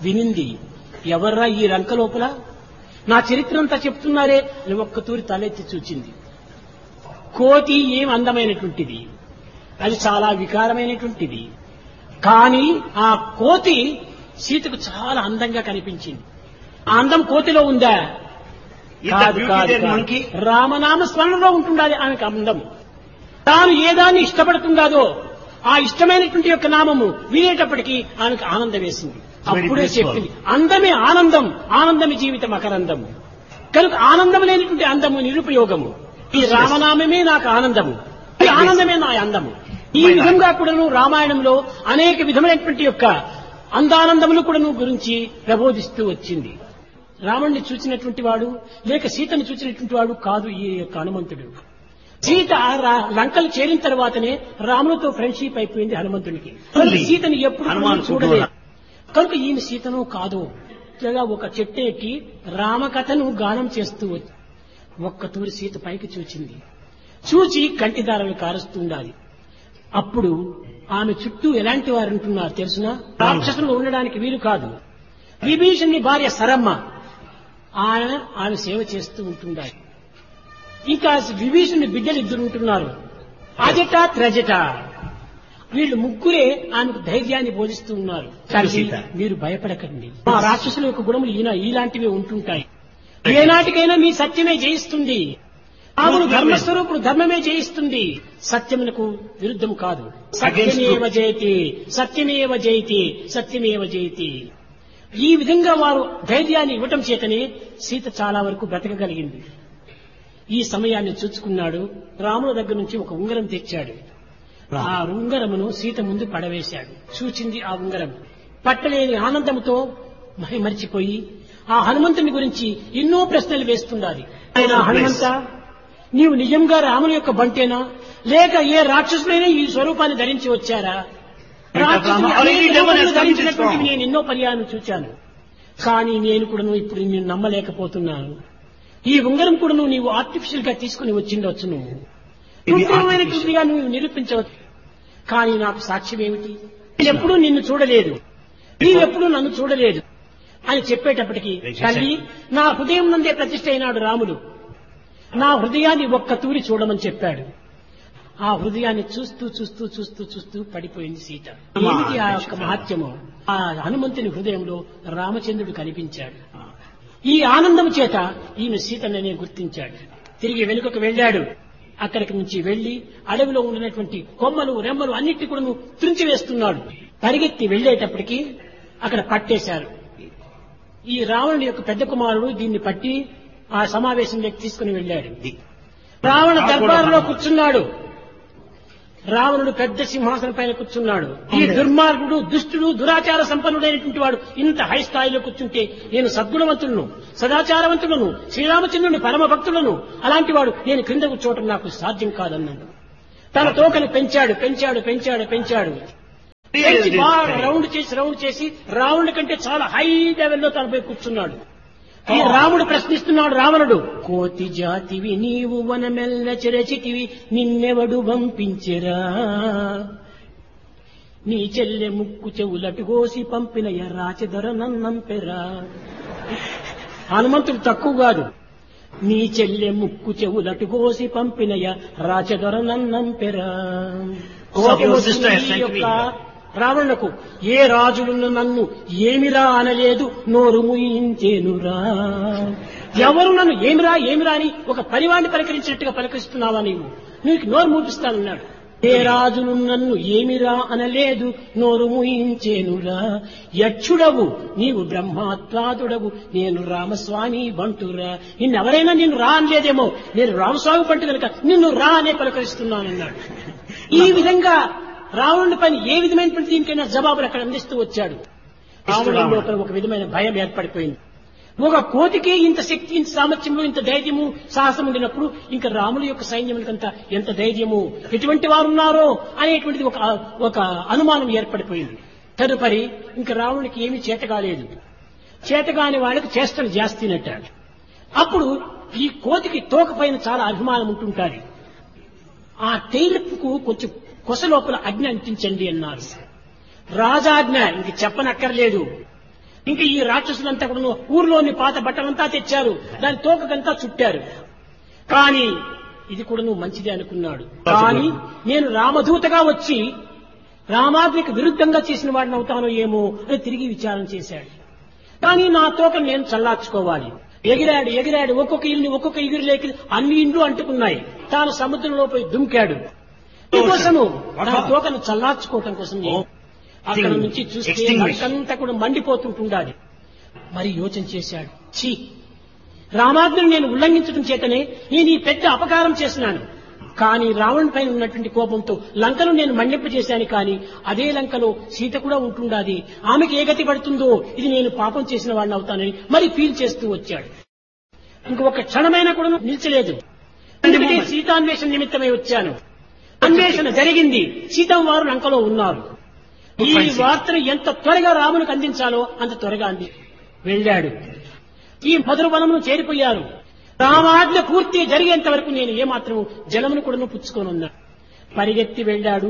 వినింది ఎవర్రా ఈ రంక లోపల నా చరిత్ర అంతా చెప్తున్నారే అని ఒక్క తూరి తలెత్తి చూచింది కోతి ఏం అందమైనటువంటిది అది చాలా వికారమైనటువంటిది కానీ ఆ కోతి సీతకు చాలా అందంగా కనిపించింది ఆ అందం కోతిలో ఉందా Is the కాదు, beauty కాదు, there కాదు. monkey? రామనామ స్మరణలో ఉంటుండాలి ఆమెకు అందం తాను ఏ దాన్ని ఇష్టపడుతుందాదో ఆ ఇష్టమైనటువంటి యొక్క నామము వినేటప్పటికీ ఆమెకు ఆనందం వేసింది Very అప్పుడే blissful. చెప్పింది అందమే ఆనందం ఆనందమే జీవితం అకరందము కనుక ఆనందం లేనిటువంటి అందము నిరుపయోగము ఈ రామనామమే నాకు ఆనందము ఈ ఆనందమే నా అందము ఈ My విధంగా కూడాను రామాయణంలో అనేక విధమైనటువంటి యొక్క అందానందములు కూడాను గురించి ప్రబోధిస్తూ వచ్చింది రావణ్ణి చూసినటువంటి వాడు లేక సీతను చూసినటువంటి వాడు కాదు ఈ యొక్క హనుమంతుడు సీత రా- లంకలు చేరిన తర్వాతనే రాములతో ఫ్రెండ్షిప్ అయిపోయింది హనుమంతుడికి కనుక Only సీతను ఎప్పుడు హనుమాన్ చూడలేదు చూడలేదు. కనుక ఈమె సీతను కాదు ఇట్లాగా ఒక చెట్టు ఎక్కి రామకథను గానం చేస్తూ వచ్చి ఒక్క తూరి సీత పైకి చూచింది చూచి కంటిదారలు కారుస్తుండాలి అప్పుడు ఆమె చుట్టూ ఎలాంటి వారు ఉంటున్నారు తెలుసునా రాక్షసులు ఉండడానికి వీలు కాదు విభీషణి భార్య సరమ్మ ఆయన ఆమె సేవ చేస్తూ ఉంటుండాలి ఇంకా విభీషణుని బిడ్డలు ఇద్దరు ఉంటున్నారు అజట త్రజట వీళ్ళు ముగ్గురే ఆమెకు ధైర్యాన్ని బోధిస్తూ ఉన్నారు తల్లి, సీత. మీరు భయపడకండి మా రాక్షసుల యొక్క గుణములు ఈయన ఇలాంటివి ఉంటుంటాయి ఏనాటికైనా మీ సత్యమే జయిస్తుంది ఆమెను ధర్మస్వరూపుడు ధర్మమే జయిస్తుంది సత్యమునకు విరుద్ధం కాదు సత్యమేవ జయతి సత్యమేవ జయతి సత్యమేవ జయతి ఈ విధంగా వారు ధైర్యాన్ని ఇవ్వటం చేతనే సీత చాలా వరకు బ్రతకగలిగింది ఈ సమయాన్ని చూచుకున్నాడు రాముల దగ్గర నుంచి ఒక ఉంగరం తెచ్చాడు ఆ ఉంగరమును సీత ముందు పడవేశాడు చూచింది ఆ ఉంగరం పట్టలేని ఆనందంతో మహి మరిచిపోయి ఆ హనుమంతుని గురించి ఎన్నో ప్రశ్నలు వేస్తుండాలి ఆయన హనుమంత నీవు నిజంగా రాముని యొక్క బంటేనా లేక ఏ రాక్షసులైనా ఈ స్వరూపాన్ని ధరించి వచ్చారా రాక్షసులు Already అనేక devil has రూపములు come in this ధరించినటువంటి form. నేను ఎన్నో పర్యాలను చూచాను కానీ నేను కూడా ఇప్పుడు నేను నమ్మలేకపోతున్నాను ఈ ఉంగరం కూడా నువ్వు నీవు ఆర్టిఫిషియల్ గా తీసుకుని వచ్చిండొచ్చు నువ్వు ఇది కృత్రిమమైనటువంటిగా నువ్వు నిరూపించవచ్చు కానీ నాకు సాక్ష్యం ఏమిటి నేను ఎప్పుడూ నిన్ను చూడలేదు నీవెప్పుడూ నన్ను చూడలేదు అని చెప్పేటప్పటికి తల్లి నా హృదయం నందే ప్రతిష్ఠ అయినాడు రాముడు నా హృదయాన్ని ఒక్క తూరి చూడమని చెప్పాడు ఆ హృదయాన్ని చూస్తూ చూస్తూ చూస్తూ చూస్తూ పడిపోయింది సీత ఏమిటి ఆ యొక్క మహత్యము ఆ హనుమంతుని హృదయంలో రామచంద్రుడు కనిపించాడు ఈ ఆనందం చేత ఈమె సీతననే గుర్తించాడు తిరిగి వెనుకకు వెళ్ళాడు అక్కడికి నుంచి వెళ్లి అడవిలో ఉన్నటువంటి కొమ్మలు రెమ్మలు అన్నిటి కూడా త్రుంచి వేస్తున్నాడు పరిగెత్తి వెళ్లేటప్పటికి అక్కడ పట్టేశారు ఈ రావణుడి యొక్క పెద్ద కుమారుడు దీన్ని పట్టి ఆ సమావేశంలోకి తీసుకుని వెళ్ళాడు రావణ దర్బారులో కూర్చున్నాడు రావణుడు పెద్ద సింహాసనం పైన కూర్చున్నాడు ఈ దుర్మార్గుడు దుష్టుడు దురాచార సంపన్నుడైనటువంటి వాడు ఇంత హై స్థాయిలో కూర్చుంటే నేను సద్గుణవంతులను సదాచారవంతులను శ్రీరామచంద్రుని పరమ భక్తులను అలాంటి వాడు నేను క్రింద కూర్చోవటం నాకు సాధ్యం కాదన్నాడు తన తోకను పెంచాడు పెంచాడు పెంచాడు పెంచాడు పెంచి బాగా రౌండ్ చేసి రౌండ్ చేసి రావణుడి కంటే చాలా హై లెవెల్లో తనపై కూర్చున్నాడు ఈ రాముడు ప్రశ్నిస్తున్నాడు రావణుడు కోతి జాతివి నీవు వనమెల్ల చెరచితివి నిన్నెవడు పంపించెరా నీ చెల్లె ముక్కు చెవులటు కోసి పంపిన ఎర్రాచెదొర నన్నంపెరా హనుమంతుడు తక్కువ కాదు నీ చెల్లె ముక్కు చెవులటు కోసి పంపిన రాచదొర నన్నంపెరా Of your sister has ఈ sent me యొక్క here. రావణులకు ఏ రాజులను నన్ను ఏమిరా అనలేదు నోరు ముయించేనురా ఎవరు నన్ను ఏమిరా ఏమిరా అని ఒక పరివాణ్ణి పలకరించినట్టుగా పలకరిస్తున్నావా నీవు నీకు నోరు మూపిస్తానన్నాడు ఏ రాజును నన్ను ఏమిరా అనలేదు నోరు ముయించేనురా యక్షుడవు నీవు బ్రహ్మాత్వాదుడవు నేను రామస్వామి బంటురా నిన్నెవరైనా నిన్ను రా అనలేదేమో నేను రామస్వామి బంటు కనుక నిన్ను రా అనే పలకరిస్తున్నానన్నాడు ఈ విధంగా రావణుడి పైన ఏ విధమైనటువంటి దీనికైనా జవాబులు అక్కడ అందిస్తూ వచ్చాడు రావణుడి లోపల ఒక విధమైన భయం ఏర్పడిపోయింది ఒక కోతికి ఇంత శక్తి ఇంత సామర్థ్యము ఇంత ధైర్యము సాహసం ఉండినప్పుడు ఇంకా రాముల యొక్క సైన్యములకంత ఎంత ధైర్యము ఎటువంటి వారు ఉన్నారో అనేటువంటిది ఒక ఒక అనుమానం ఏర్పడిపోయింది తదుపరి ఇంకా రావణుడికి ఏమీ చేత కాలేదు చేతగాని వాళ్ళకి చేష్టలు జాస్తినట్టాడు అప్పుడు ఈ కోతికి తోక పైన చాలా అభిమానం ఉంటుంటారు ఆ తేలుపుకు కొంచెం కొస లోపల అగ్ని అంటించండి అన్నారు రాజాజ్ఞ ఇంక చెప్పనక్కర్లేదు ఇంకా ఈ రాక్షసులంతా కూడా ఊర్లోని పాత బట్టలంతా తెచ్చారు దాని తోకకంతా చుట్టారు కానీ ఇది కూడా నువ్వు మంచిదే అనుకున్నాడు కానీ నేను రామదూతగా వచ్చి రామాజ్ఞకు విరుద్ధంగా చేసిన వాడిని అవుతానో ఏమో అని తిరిగి విచారం చేశాడు కానీ నా తోక నేను చల్లార్చుకోవాలి ఎగిరాడు ఎగిరాడు ఒక్కొక్క ఇల్లు ఒక్కొక్క ఎగిరి లేకి అన్ని ఇండ్లు అంటుకున్నాయి తాను సముద్రంలో పోయి దుమికాడు కోసము నా తోకను చల్లార్చుకోవటం కోసం నేను అక్కడ నుంచి చూస్తే Extinguish. అంతా కూడా మండిపోతుంటుండాలి మరి యోచన చేశాడు ఛీ రామాజ్ఞను నేను ఉల్లంఘించడం చేతనే నేను ఈ పెద్ద అపకారం చేసినాను కానీ రావణ్ పైన ఉన్నటువంటి కోపంతో లంకను నేను మండింప చేశాను కానీ అదే లంకలో సీత కూడా ఉంటుండాది ఆమెకి ఏ గతి పడుతుందో ఇది నేను పాపం చేసిన వాడిని అవుతానని మరి ఫీల్ చేస్తూ వచ్చాడు ఇంకొక క్షణమైనా కూడా నిలిచలేదు ఎందుకంటే సీతాన్వేషణ నిమిత్తమై వచ్చాను అన్వేషణ జరిగింది సీతం వారు లంకలో ఉన్నారు ఈ వార్తను ఎంత త్వరగా రామునికి అందించాలో అంత త్వరగా అంది వెళ్ళాడు ఈ మధుర వనమును చేరిపోయారు రామాజ్ఞ పూర్తి జరిగేంత వరకు నేను ఏమాత్రం జలమును కూడా పుచ్చుకొని ఉన్నా పరిగెత్తి వెళ్ళాడు